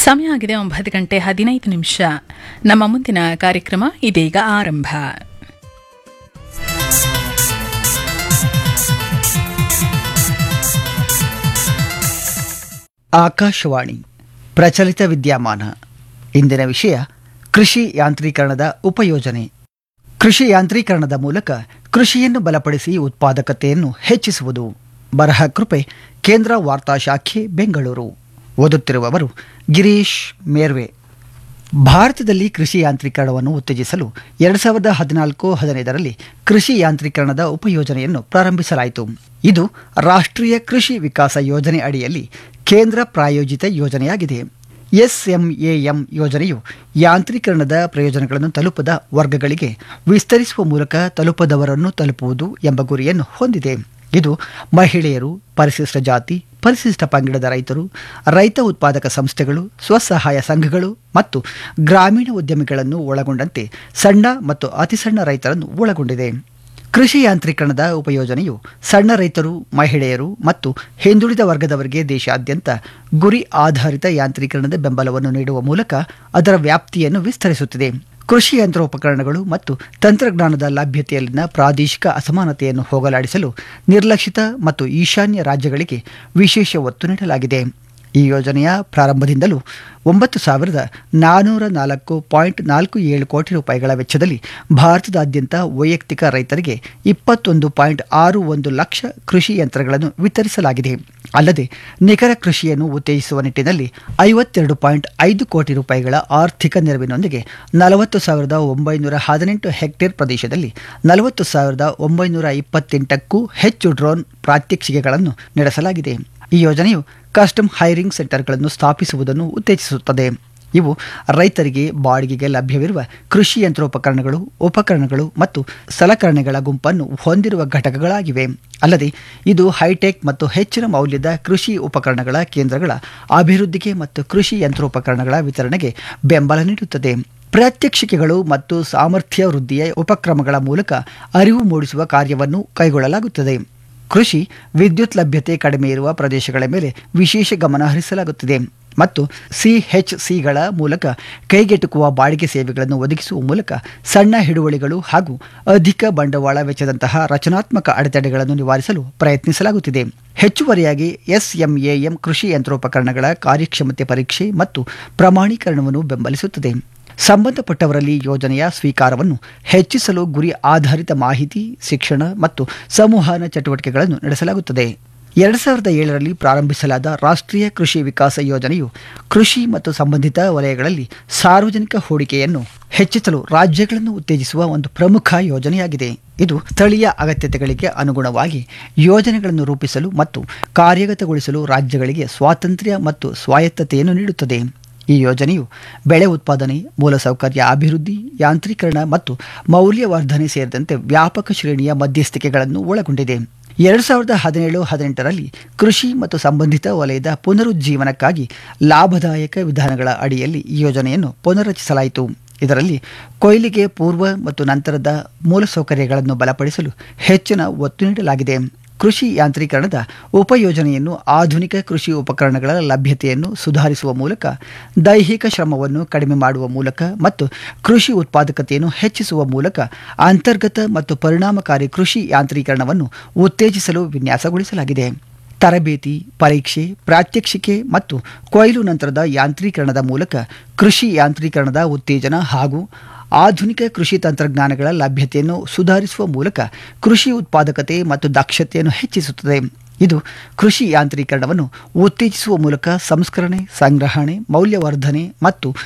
ಸಮಯ ಆಗಿದೆ ಒಂಬತ್ತು ಗಂಟೆ ಹದಿನೈದು ನಿಮಿಷ ನಮ್ಮ ಮುಂದಿನ ಕಾರ್ಯಕ್ರಮ ಇದೀಗ ಆರಂಭ ಆಕಾಶವಾಣಿ ಪ್ರಚಲಿತ ವಿದ್ಯಮಾನ ಇಂದಿನ ವಿಷಯ ಕೃಷಿ ಯಾಂತ್ರೀಕರಣದ ಉಪಯೋಜನೆ ಕೃಷಿ ಯಾಂತ್ರೀಕರಣದ ಮೂಲಕ ಕೃಷಿಯನ್ನು ಬಲಪಡಿಸಿ ಉತ್ಪಾದಕತೆಯನ್ನು ಹೆಚ್ಚಿಸುವುದು ಬರಹ ಕೃಪೆ ಕೇಂದ್ರ ವಾರ್ತಾ ಶಾಖೆ ಬೆಂಗಳೂರು ಓದುತ್ತಿರುವವರು ಗಿರೀಶ್ ಮೇರ್ವೆ ಭಾರತದಲ್ಲಿ ಕೃಷಿ ಯಾಂತ್ರೀಕರಣವನ್ನು ಉತ್ತೇಜಿಸಲು ಎರಡು ಸಾವಿರದ ಹದಿನಾಲ್ಕು ಹದಿನೈದರಲ್ಲಿ ಕೃಷಿ ಯಾಂತ್ರೀಕರಣದ ಉಪಯೋಜನೆಯನ್ನು ಪ್ರಾರಂಭಿಸಲಾಯಿತು ಇದು ರಾಷ್ಟ್ರೀಯ ಕೃಷಿ ವಿಕಾಸ ಯೋಜನೆ ಅಡಿಯಲ್ಲಿ ಕೇಂದ್ರ ಪ್ರಾಯೋಜಿತ ಯೋಜನೆಯಾಗಿದೆ ಎಸ್ಎಂಎಎಂ ಯೋಜನೆಯು ಯಾಂತ್ರೀಕರಣದ ಪ್ರಯೋಜನಗಳನ್ನು ತಲುಪದ ವರ್ಗಗಳಿಗೆ ವಿಸ್ತರಿಸುವ ಮೂಲಕ ತಲುಪದವರನ್ನು ತಲುಪುವುದು ಎಂಬ ಗುರಿಯನ್ನು ಹೊಂದಿದೆ ಇದು ಮಹಿಳೆಯರು ಪರಿಶಿಷ್ಟ ಜಾತಿ ಪರಿಶಿಷ್ಟ ಪಂಗಡದ ರೈತರು ರೈತ ಉತ್ಪಾದಕ ಸಂಸ್ಥೆಗಳು ಸ್ವಸಹಾಯ ಸಂಘಗಳು ಮತ್ತು ಗ್ರಾಮೀಣ ಉದ್ಯಮಿಗಳನ್ನು ಒಳಗೊಂಡಂತೆ ಸಣ್ಣ ಮತ್ತು ಅತಿಸಣ್ಣ ರೈತರನ್ನು ಒಳಗೊಂಡಿದೆ ಕೃಷಿ ಯಾಂತ್ರೀಕರಣದ ಉಪಯೋಜನೆಯು ಸಣ್ಣ ರೈತರು ಮಹಿಳೆಯರು ಮತ್ತು ಹಿಂದುಳಿದ ವರ್ಗದವರಿಗೆ ದೇಶಾದ್ಯಂತ ಗುರಿ ಆಧಾರಿತ ಯಾಂತ್ರೀಕರಣದ ಬೆಂಬಲವನ್ನು ನೀಡುವ ಮೂಲಕ ಅದರ ವ್ಯಾಪ್ತಿಯನ್ನು ವಿಸ್ತರಿಸುತ್ತಿದೆ ಕೃಷಿ ಯಂತ್ರೋಪಕರಣಗಳು ಮತ್ತು ತಂತ್ರಜ್ಞಾನದ ಲಭ್ಯತೆಯಲ್ಲಿನ ಪ್ರಾದೇಶಿಕ ಅಸಮಾನತೆಯನ್ನು ಹೋಗಲಾಡಿಸಲು ನಿರ್ಲಕ್ಷಿತ ಮತ್ತು ಈಶಾನ್ಯ ರಾಜ್ಯಗಳಿಗೆ ವಿಶೇಷ ಒತ್ತು ನೀಡಲಾಗಿದೆ ಈ ಯೋಜನೆಯ ಪ್ರಾರಂಭದಿಂದಲೂ ಒಂಬತ್ತು ಸಾವಿರದ ನಾನ್ನೂರ ನಾಲ್ಕು ಪಾಯಿಂಟ್ ನಾಲ್ಕು ಏಳು ಕೋಟಿ ರೂಪಾಯಿಗಳ ವೆಚ್ಚದಲ್ಲಿ ಭಾರತದಾದ್ಯಂತ ವೈಯಕ್ತಿಕ ರೈತರಿಗೆ ಇಪ್ಪತ್ತೊಂದು ಪಾಯಿಂಟ್ ಆರು ಒಂದು ಲಕ್ಷ ಕೃಷಿ ಯಂತ್ರಗಳನ್ನು ವಿತರಿಸಲಾಗಿದೆ ಅಲ್ಲದೆ ನಿಖರ ಕೃಷಿಯನ್ನು ಉತ್ತೇಜಿಸುವ ನಿಟ್ಟಿನಲ್ಲಿ ಐವತ್ತೆರಡು ಪಾಯಿಂಟ್ ಐದು ಕೋಟಿ ರೂಪಾಯಿಗಳ ಆರ್ಥಿಕ ನೆರವಿನೊಂದಿಗೆ ನಲವತ್ತು ಸಾವಿರದ ಒಂಬೈನೂರ ಹದಿನೆಂಟು ಹೆಕ್ಟೇರ್ ಪ್ರದೇಶದಲ್ಲಿ ನಲವತ್ತು ಸಾವಿರದ ಒಂಬೈನೂರ ಇಪ್ಪತ್ತೆಂಟಕ್ಕೂ ಹೆಚ್ಚು ಡ್ರೋನ್ ಪ್ರಾತ್ಯಕ್ಷಿಕೆಗಳನ್ನು ನಡೆಸಲಾಗಿದೆ ಈ ಯೋಜನೆಯು ಕಸ್ಟಮ್ ಹೈರಿಂಗ್ ಸೆಂಟರ್ಗಳನ್ನು ಸ್ಥಾಪಿಸುವುದನ್ನು ಉತ್ತೇಜಿಸುತ್ತದೆ ಇವು ರೈತರಿಗೆ ಬಾಡಿಗೆಗೆ ಲಭ್ಯವಿರುವ ಕೃಷಿ ಯಂತ್ರೋಪಕರಣಗಳು ಉಪಕರಣಗಳು ಮತ್ತು ಸಲಕರಣೆಗಳ ಗುಂಪನ್ನು ಹೊಂದಿರುವ ಘಟಕಗಳಾಗಿವೆ ಅಲ್ಲದೆ ಇದು ಹೈಟೆಕ್ ಮತ್ತು ಹೆಚ್ಚಿನ ಮೌಲ್ಯದ ಕೃಷಿ ಉಪಕರಣಗಳ ಕೇಂದ್ರಗಳ ಅಭಿವೃದ್ಧಿಗೆ ಮತ್ತು ಕೃಷಿ ಯಂತ್ರೋಪಕರಣಗಳ ವಿತರಣೆಗೆ ಬೆಂಬಲ ನೀಡುತ್ತದೆ ಪ್ರಾತ್ಯಕ್ಷಿಕೆಗಳು ಮತ್ತು ಸಾಮರ್ಥ್ಯ ವೃದ್ಧಿಯ ಉಪಕ್ರಮಗಳ ಮೂಲಕ ಅರಿವು ಮೂಡಿಸುವ ಕಾರ್ಯವನ್ನು ಕೈಗೊಳ್ಳಲಾಗುತ್ತದೆ ಕೃಷಿ ವಿದ್ಯುತ್ ಲಭ್ಯತೆ ಕಡಿಮೆ ಇರುವ ಪ್ರದೇಶಗಳ ಮೇಲೆ ವಿಶೇಷ ಗಮನ ಹರಿಸಲಾಗುತ್ತಿದೆ ಮತ್ತು ಸಿಎಚ್ಸಿಗಳ ಮೂಲಕ ಕೈಗೆಟುಕುವ ಬಾಡಿಗೆ ಸೇವೆಗಳನ್ನು ಒದಗಿಸುವ ಮೂಲಕ ಸಣ್ಣ ಹಿಡುವಳಿಗಳು ಹಾಗೂ ಅಧಿಕ ಬಂಡವಾಳ ವೆಚ್ಚದಂತಹ ರಚನಾತ್ಮಕ ಅಡೆತಡೆಗಳನ್ನು ನಿವಾರಿಸಲು ಪ್ರಯತ್ನಿಸಲಾಗುತ್ತಿದೆ ಹೆಚ್ಚುವರಿಯಾಗಿ ಎಸ್ಎಂಎಎಂ ಕೃಷಿ ಯಂತ್ರೋಪಕರಣಗಳ ಕಾರ್ಯಕ್ಷಮತೆ ಪರೀಕ್ಷೆ ಮತ್ತು ಪ್ರಮಾಣೀಕರಣವನ್ನು ಬೆಂಬಲಿಸುತ್ತದೆ ಸಂಬಂಧಪಟ್ಟವರಲ್ಲಿ ಯೋಜನೆಯ ಸ್ವೀಕಾರವನ್ನು ಹೆಚ್ಚಿಸಲು ಗುರಿ ಆಧಾರಿತ ಮಾಹಿತಿ ಶಿಕ್ಷಣ ಮತ್ತು ಸಂವಹನ ಚಟುವಟಿಕೆಗಳನ್ನು ನಡೆಸಲಾಗುತ್ತದೆ ಎರಡು ಸಾವಿರದ ಏಳರಲ್ಲಿ ಪ್ರಾರಂಭಿಸಲಾದ ರಾಷ್ಟ್ರೀಯ ಕೃಷಿ ವಿಕಾಸ ಯೋಜನೆಯು ಕೃಷಿ ಮತ್ತು ಸಂಬಂಧಿತ ವಲಯಗಳಲ್ಲಿ ಸಾರ್ವಜನಿಕ ಹೂಡಿಕೆಯನ್ನು ಹೆಚ್ಚಿಸಲು ರಾಜ್ಯಗಳನ್ನು ಉತ್ತೇಜಿಸುವ ಒಂದು ಪ್ರಮುಖ ಯೋಜನೆಯಾಗಿದೆ ಇದು ಸ್ಥಳೀಯ ಅಗತ್ಯತೆಗಳಿಗೆ ಅನುಗುಣವಾಗಿ ಯೋಜನೆಗಳನ್ನು ರೂಪಿಸಲು ಮತ್ತು ಕಾರ್ಯಗತಗೊಳಿಸಲು ರಾಜ್ಯಗಳಿಗೆ ಸ್ವಾತಂತ್ರ್ಯ ಮತ್ತು ಸ್ವಾಯತ್ತತೆಯನ್ನು ನೀಡುತ್ತದೆ ಈ ಯೋಜನೆಯು ಬೆಳೆ ಉತ್ಪಾದನೆ ಮೂಲಸೌಕರ್ಯ ಅಭಿವೃದ್ಧಿ ಯಾಂತ್ರೀಕರಣ ಮತ್ತು ಮೌಲ್ಯವರ್ಧನೆ ಸೇರಿದಂತೆ ವ್ಯಾಪಕ ಶ್ರೇಣಿಯ ಮಧ್ಯಸ್ಥಿಕೆಗಳನ್ನು ಒಳಗೊಂಡಿದೆ ಎರಡು ಸಾವಿರದ ಹದಿನೇಳು ಹದಿನೆಂಟರಲ್ಲಿ ಕೃಷಿ ಮತ್ತು ಸಂಬಂಧಿತ ವಲಯದ ಪುನರುಜ್ಜೀವನಕ್ಕಾಗಿ ಲಾಭದಾಯಕ ವಿಧಾನಗಳ ಅಡಿಯಲ್ಲಿ ಈ ಯೋಜನೆಯನ್ನು ಪುನರ್ರಚಿಸಲಾಯಿತು ಇದರಲ್ಲಿ ಕೊಯ್ಲಿಗೆ ಪೂರ್ವ ಮತ್ತು ನಂತರದ ಮೂಲಸೌಕರ್ಯಗಳನ್ನು ಬಲಪಡಿಸಲು ಹೆಚ್ಚಿನ ಒತ್ತು ನೀಡಲಾಗಿದೆ ಕೃಷಿ ಯಾಂತ್ರೀಕರಣದ ಉಪಯೋಜನೆಯನ್ನು ಆಧುನಿಕ ಕೃಷಿ ಉಪಕರಣಗಳ ಲಭ್ಯತೆಯನ್ನು ಸುಧಾರಿಸುವ ಮೂಲಕ ದೈಹಿಕ ಶ್ರಮವನ್ನು ಕಡಿಮೆ ಮಾಡುವ ಮೂಲಕ ಮತ್ತು ಕೃಷಿ ಉತ್ಪಾದಕತೆಯನ್ನು ಹೆಚ್ಚಿಸುವ ಮೂಲಕ ಅಂತರ್ಗತ ಮತ್ತು ಪರಿಣಾಮಕಾರಿ ಕೃಷಿ ಯಾಂತ್ರೀಕರಣವನ್ನು ಉತ್ತೇಜಿಸಲು ವಿನ್ಯಾಸಗೊಳಿಸಲಾಗಿದೆ ತರಬೇತಿ ಪರೀಕ್ಷೆ ಪ್ರಾತ್ಯಕ್ಷಿಕೆ ಮತ್ತು ಕೊಯ್ಲು ನಂತರದ ಯಾಂತ್ರೀಕರಣದ ಮೂಲಕ ಕೃಷಿ ಯಾಂತ್ರೀಕರಣದ ಉತ್ತೇಜನ ಹಾಗೂ ಆಧುನಿಕ ಕೃಷಿ ತಂತ್ರಜ್ಞಾನಗಳ ಲಭ್ಯತೆಯನ್ನು ಸುಧಾರಿಸುವ ಮೂಲಕ ಕೃಷಿ ಉತ್ಪಾದಕತೆ ಮತ್ತು ದಕ್ಷತೆಯನ್ನು ಹೆಚ್ಚಿಸುತ್ತದೆ ಇದು ಕೃಷಿ ಯಾಂತ್ರೀಕರಣವನ್ನು ಉತ್ತೇಜಿಸುವ ಮೂಲಕ ಸಂಸ್ಕರಣೆ ಸಂಗ್ರಹಣೆ ಮೌಲ್ಯವರ್ಧನೆ ಮತ್ತು